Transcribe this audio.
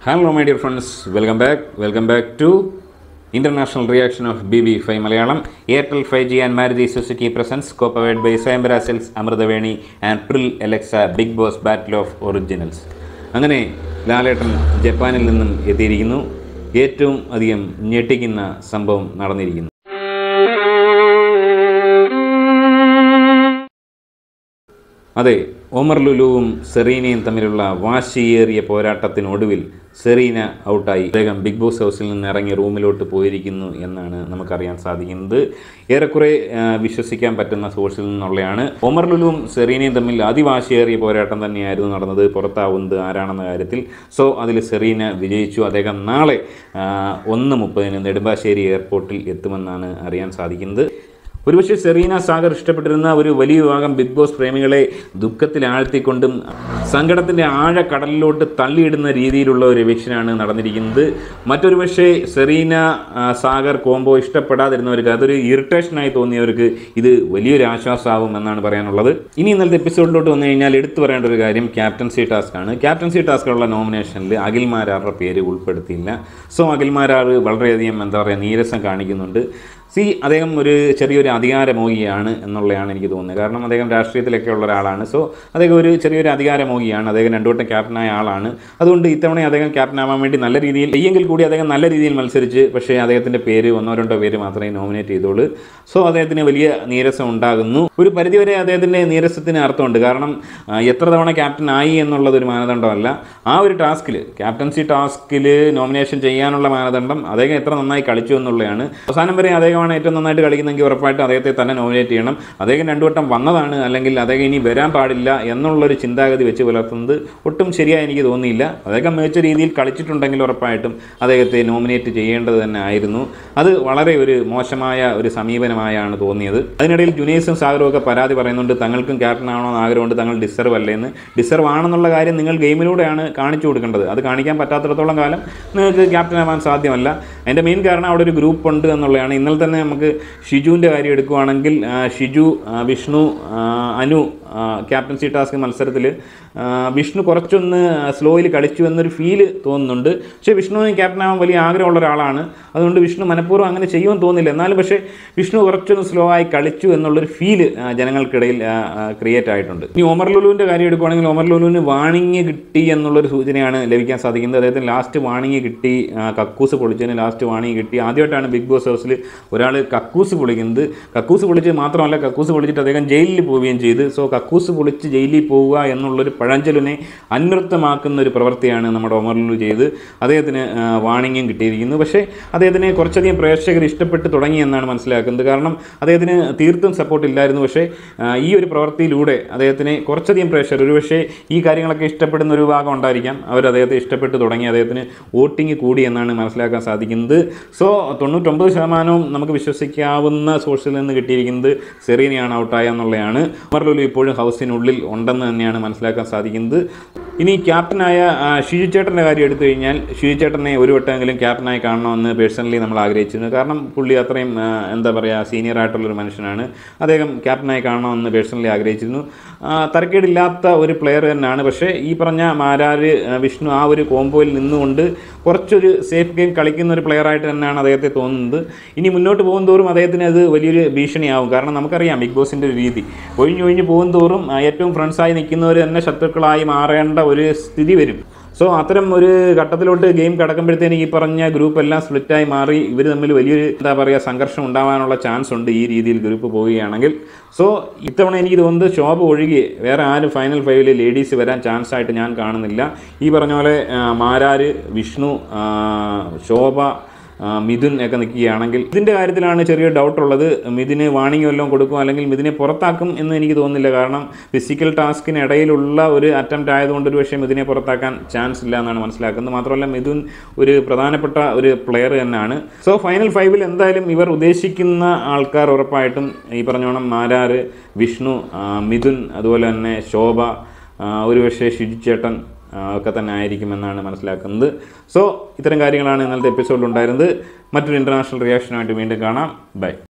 hello my dear friends welcome back welcome back to international reaction of B B five Malayalam Airtel five G and Maruti Suzuki presents co-powered by Swayamvara silks Amruthaveni and Pril എലക്സ big boss battle of originals അങ്ങനെ ലാലേട്ടൻ ജപ്പാനിൽ നിന്നും എത്തിയിരിക്കുന്നു ഏറ്റവും അധികം ഞെട്ടിക്കുന്ന സംഭവം നടന്നിരിക്കുന്നു അതെ ഒമർ ലുലുവും സെറീനയും തമ്മിലുള്ള വാശിയേറിയ പോരാട്ടത്തിനൊടുവിൽ സെറീന ഔട്ടായി അദ്ദേഹം ബിഗ് ബോസ് ഹൗസിൽ നിന്ന് ഇറങ്ങി റൂമിലോട്ട് പോയിരിക്കുന്നു എന്നാണ് നമുക്കറിയാൻ സാധിക്കുന്നത് ഏറെക്കുറെ ആ, വിശ്വസിക്കാൻ പറ്റുന്ന സോഴ്സിൽ നിന്നുള്ളതാണ് ഒമർ ലുലുവും സെറീനയും തമ്മിൽ അതിവാശിയേറിയ പോരാട്ടം തന്നെയായിരുന്നു നടന്നത് പുറത്താവുന്നത് ആരാണെന്ന കാര്യത്തിൽ സോ അതിൽ സെറീന വിജയിച്ചു അദ്ദേഹം നാളെ ആ, ഒന്ന് മുപ്പതിന് നെടുമ്പാശ്ശേരി എയർപോർട്ടിൽ എത്തുമെന്നാണ് അറിയാൻ സാധിക്കുന്നത് ഒരുപക്ഷെ സെറീന സാഗർ ഇഷ്ടപ്പെട്ടിരുന്ന ഒരു വലിയ വിഭാഗം ബിഗ് ബോസ് പ്രേമികളെ ദുഃഖത്തിൽ ആഴ്ത്തിക്കൊണ്ടും സങ്കടത്തിൻ്റെ ആഴക്കടലിലോട്ട് തള്ളിയിടുന്ന രീതിയിലുള്ള ഒരു എവിക്ഷനാണ് നടന്നിരിക്കുന്നത് മറ്റൊരു പക്ഷേ സെറീന ആ, സാഗർ കോംബോ ഇഷ്ടപ്പെടാതിരുന്നവർക്ക് അതൊരു ഇറിറ്റേഷനായി തോന്നിയവർക്ക് ഇത് വലിയൊരു ആശ്വാസമാവും എന്നാണ് പറയാനുള്ളത് ഇനി ഇന്നലത്തെ എപ്പിസോഡിലോട്ട് വന്നു കഴിഞ്ഞാൽ എടുത്തു പറയേണ്ട ഒരു കാര്യം ക്യാപ്റ്റൻസി ടാസ്ക് ആണ് ക്യാപ്റ്റൻസി ടാസ്കുള്ള നോമിനേഷനിൽ അഖിൽമാരാറുടെ പേര് ഉൾപ്പെടുത്തിയില്ല സോ അഖിൽമാരാറ് വളരെയധികം എന്താ പറയുക നീരസം കാണിക്കുന്നുണ്ട് സി അദ്ദേഹം ഒരു ചെറിയൊരു അധികാരമോഹിയാണ് എന്നുള്ളതാണ് എനിക്ക് തോന്നുന്നത് കാരണം അദ്ദേഹം രാഷ്ട്രീയത്തിലൊക്കെ ഉള്ള ഒരാളാണ് സോ അദ്ദേഹം ഒരു ചെറിയൊരു അധികാരമോഹിയാണ് അദ്ദേഹം രണ്ടു വട്ടം ക്യാപ്റ്റനായ ആളാണ് അതുകൊണ്ട് ഇത്തവണ അദ്ദേഹം ക്യാപ്റ്റൻ ആവാൻ വേണ്ടി നല്ല രീതിയിൽ എങ്കിൽ കൂടി അദ്ദേഹം നല്ല രീതിയിൽ മത്സരിച്ച് പക്ഷേ അദ്ദേഹത്തിൻ്റെ പേര് ഒന്നോ രണ്ടോ പേര് മാത്രമേ നോമിനേറ്റ് ചെയ്തോളൂ സോ അദ്ദേഹത്തിന് വലിയ നീരസം ഉണ്ടാകുന്നു ഒരു പരിധിവരെ അദ്ദേഹത്തിൻ്റെ നീരസത്തിന് അർത്ഥമുണ്ട് കാരണം ആ, എത്ര തവണ ക്യാപ്റ്റൻ ആയി എന്നുള്ളത് ഒരു മാനദണ്ഡമല്ല ആ ഒരു ടാസ്കിൽ ക്യാപ്റ്റൻസി ടാസ്കിൽ നോമിനേഷൻ ചെയ്യാനുള്ള മാനദണ്ഡം അദ്ദേഹം എത്ര നന്നായി കളിച്ചു എന്നുള്ളതാണ് അവസാനം വരെ അദ്ദേഹമാണ് ഏറ്റവും നന്നായിട്ട് കളിക്കുന്നെങ്കിൽ ഉറപ്പായിട്ടും അദ്ദേഹത്തെ തന്നെ നോമിനേറ്റ് ചെയ്യണം അദ്ദേഹം രണ്ടു വട്ടം വന്നതാണ് അല്ലെങ്കിൽ അദ്ദേഹം ഇനി വരാൻ പാടില്ല എന്നുള്ളൊരു ചിന്താഗതി വെച്ച് പുലർത്തുന്നത് ഒട്ടും ശരിയായി എനിക്ക് തോന്നിയില്ല അദ്ദേഹം മികച്ച രീതിയിൽ കളിച്ചിട്ടുണ്ടെങ്കിൽ ഉറപ്പായിട്ടും അദ്ദേഹത്തെ നോമിനേറ്റ് ചെയ്യേണ്ടത് തന്നെ ആയിരുന്നു അത് വളരെ ഒരു മോശമായ ഒരു സമീപനമായാണ് തോന്നിയത് അതിനിടയിൽ ജുനൈസും സാഗറും ഒക്കെ പരാതി പറയുന്നുണ്ട് തങ്ങൾക്കും ക്യാപ്റ്റൻ ആവണമെന്ന് ആഗ്രഹമുണ്ട് തങ്ങൾ ഡിസർവ് അല്ലേന്ന് ഡിസർവ് ആണെന്നുള്ള കാര്യം നിങ്ങൾ ഗെയിമിലൂടെയാണ് കാണിച്ചു കൊടുക്കേണ്ടത് അത് കാണിക്കാൻ പറ്റാത്തിടത്തോളം കാലം നിങ്ങൾക്ക് ക്യാപ്റ്റൻ ആവാൻ സാധ്യമല്ല അതിൻ്റെ മെയിൻ കാരണം അവിടെ ഒരു ഗ്രൂപ്പ് ഉണ്ട് എന്നുള്ളതാണ് ഇന്നലെ തന്നെ നമുക്ക് ഷിജുവിൻ്റെ കാര്യം എടുക്കുവാണെങ്കിൽ ആ, ഷിജു ആ, വിഷ്ണു ആ, അനു ആ, ക്യാപ്റ്റൻസി ടാസ്ക് മത്സരത്തിൽ ആ, വിഷ്ണു കുറച്ചൊന്ന് സ്ലോയിൽ കളിച്ചു എന്നൊരു ഫീല് തോന്നുന്നുണ്ട് പക്ഷേ വിഷ്ണുവിന് ക്യാപ്റ്റൻ ആവാൻ വലിയ ആഗ്രഹമുള്ള ഒരാളാണ് അതുകൊണ്ട് വിഷ്ണു മനഃപൂർവ്വം അങ്ങനെ ചെയ്യുമെന്ന് തോന്നില്ല എന്നാലും പക്ഷേ വിഷ്ണു കുറച്ചൊന്ന് സ്ലോ ആയി കളിച്ചു എന്നുള്ളൊരു ഫീല് ജനങ്ങൾക്കിടയിൽ ക്രിയേറ്റ് ആയിട്ടുണ്ട് ഇനി ഒമർ ലുലുവിൻ്റെ കാര്യം എടുക്കുവാണെങ്കിൽ ഒമർ ലുലുവിന് വാണിങ് കിട്ടി എന്നുള്ളൊരു സൂചനയാണ് ലഭിക്കാൻ സാധിക്കുന്നത് അദ്ദേഹത്തിന് ലാസ്റ്റ് വാണിങ് കിട്ടി ആ, കക്കൂസ് പൊളിച്ചതിന് ലാസ്റ്റ് വാണിങ് കിട്ടി ആദ്യമായിട്ടാണ് ബിഗ് ബോസ് ഹൗസിൽ ഒരാൾ കക്കൂസ് പൊളിക്കുന്നത് കക്കൂസ് പൊളിച്ച് മാത്രമല്ല കക്കൂസ് പൊളിച്ചിട്ട് അദ്ദേഹം ജയിലിൽ പോവുകയും ചെയ്ത് സോ കക്കൂസ് പൊളിച്ച് ജയിലിൽ പോവുക എന്നുള്ളൊരു പഴഞ്ചൊല്ലിനെ അന്വർത്ഥമാക്കുന്ന ഒരു പ്രവൃത്തിയാണ് നമ്മുടെ ഒമർ ലുലു ചെയ്ത് അദ്ദേഹത്തിന് ആ, വാണിങ്ങും കിട്ടിയിരിക്കുന്നു പക്ഷേ അദ്ദേഹത്തിന് കുറച്ചധികം പ്രേക്ഷകർ ഇഷ്ടപ്പെട്ട് തുടങ്ങി എന്നാണ് മനസ്സിലാക്കുന്നത് കാരണം അദ്ദേഹത്തിന് തീർത്തും സപ്പോർട്ട് ഇല്ലായിരുന്നു പക്ഷേ ആ, ഈ ഒരു പ്രവൃത്തിയിലൂടെ അദ്ദേഹത്തിന് കുറച്ചധികം പ്രേക്ഷകർ ഒരുപക്ഷേ ഈ കാര്യങ്ങളൊക്കെ ഇഷ്ടപ്പെടുന്ന ഒരു ഭാഗം ഉണ്ടായിരിക്കാം അവർ അദ്ദേഹത്തെ ഇഷ്ടപ്പെട്ട് തുടങ്ങി അദ്ദേഹത്തിന് വോട്ടിംഗ് കൂടി എന്നാണ് മനസ്സിലാക്കാൻ സാധിക്കുന്നത് സോ തൊണ്ണൂറ്റൊമ്പത് ശതമാനവും നമുക്ക് വിശ്വസിക്കാവുന്ന സോഴ്സിൽ നിന്ന് കിട്ടിയിരിക്കുന്നത് സെറീനയാണ് ഔട്ടായ എന്നുള്ളതാണ് ഉമർ ലുലു ഇപ്പോഴും ഹൗസിനുള്ളിൽ ഉണ്ടെന്ന് തന്നെയാണ് മനസ്സിലാക്കാൻ സാധിക്കുന്നത് ഇനി ക്യാപ്റ്റനായ ആ, ഷിജു ചേട്ടൻ്റെ കാര്യം എടുത്തു കഴിഞ്ഞാൽ ഷിജു ചേട്ടനെ ഒരു വട്ടമെങ്കിലും ക്യാപ്റ്റനായി കാണണമെന്ന് പേഴ്സണലി നമ്മൾ ആഗ്രഹിച്ചിരുന്നു കാരണം പുള്ളി അത്രയും ആ, എന്താ പറയുക സീനിയർ ആയിട്ടുള്ളൊരു മനുഷ്യനാണ് അദ്ദേഹം ക്യാപ്റ്റനായി കാണണമെന്ന് പേഴ്സണലി ആഗ്രഹിച്ചിരുന്നു ആ, തരക്കേടില്ലാത്ത ഒരു പ്ലെയർ തന്നെയാണ് പക്ഷേ ഈ പറഞ്ഞ മാരാര് ആ, വിഷ്ണു ആ ഒരു കോംബോയിൽ നിന്നുകൊണ്ട് കുറച്ചൊരു സേഫ് ഗെയിം കളിക്കുന്ന ഒരു പ്ലെയറായിട്ട് തന്നെയാണ് അദ്ദേഹത്തെ തോന്നുന്നത് ഇനി മുന്നോട്ട് പോകും തോറും അദ്ദേഹത്തിന് അത് വലിയൊരു ഭീഷണിയാവും കാരണം നമുക്കറിയാം ബിഗ് ബോസിൻ്റെ ഒരു രീതി ഒഴിഞ്ഞൊഴിഞ്ഞ് പോകും തോറും ആ, ഏറ്റവും ഫ്രണ്ട്സായി നിൽക്കുന്നവർ തന്നെ ശത്രുക്കളായി മാറേണ്ട ഒരു സ്ഥിതി വരും സോ അത്തരം ഒരു ഘട്ടത്തിലോട്ട് ഗെയിം കടക്കുമ്പോഴത്തേന് ഈ പറഞ്ഞ ഗ്രൂപ്പ് എല്ലാം സ്പ്ലിറ്റായി മാറി ഇവർ തമ്മിൽ വലിയൊരു എന്താ പറയുക സംഘർഷം ഉണ്ടാവാനുള്ള ചാൻസ് ഉണ്ട് ഈ രീതിയിൽ ഗ്രൂപ്പ് പോവുകയാണെങ്കിൽ സോ ഇത്തവണ എനിക്ക് തോന്നുന്നത് ശോഭ ഒഴികെ വേറെ ആരും ഫൈനൽ ഫൈവിൽ ലേഡീസ് വരാൻ ചാൻസ് ആയിട്ട് ഞാൻ കാണുന്നില്ല ഈ പറഞ്ഞ പോലെ ആ, മാരാര് വിഷ്ണു ആ, ശോഭ ആ, മിഥുൻ ഒക്കെ നിൽക്കുകയാണെങ്കിൽ ഇതിൻ്റെ കാര്യത്തിലാണ് ചെറിയ ഡൗട്ട് ഉള്ളത് മിഥുന് വാണിംഗ് വല്ലതും കൊടുക്കും അല്ലെങ്കിൽ മിഥുനെ പുറത്താക്കും എന്ന് എനിക്ക് തോന്നുന്നില്ല കാരണം ഫിസിക്കൽ ടാസ്കിനിടയിലുള്ള ഒരു അറ്റംപ്റ്റ് ആയതുകൊണ്ട് ഒരു പക്ഷേ മിഥുനെ പുറത്താക്കാൻ ചാൻസ് ഇല്ല എന്നാണ് മനസ്സിലാക്കുന്നത് മാത്രമല്ല മിഥുൻ ഒരു പ്രധാനപ്പെട്ട ഒരു പ്ലെയർ തന്നെയാണ് സോ ഫൈനൽ ഫൈവിൽ എന്തായാലും ഇവർ ഉദ്ദേശിക്കുന്ന ആൾക്കാർ ഉറപ്പായിട്ടും ഈ പറഞ്ഞോണം മാരാറ് വിഷ്ണു ആ, മിഥുൻ അതുപോലെ തന്നെ ശോഭ ആ, ഒരുപക്ഷെ ഷിജിച്ചേട്ടൻ ആ, ഒക്കെ തന്നെ ആയിരിക്കുമെന്നാണ് മനസ്സിലാക്കുന്നത് സോ ഇത്തരം കാര്യങ്ങളാണ് ഇന്നലത്തെ എപ്പിസോഡിൽ ഉണ്ടായിരുന്നത് മറ്റൊരു ഇൻ്റർനാഷണൽ റിയാക്ഷനുമായിട്ട് വീണ്ടും കാണാം ബൈ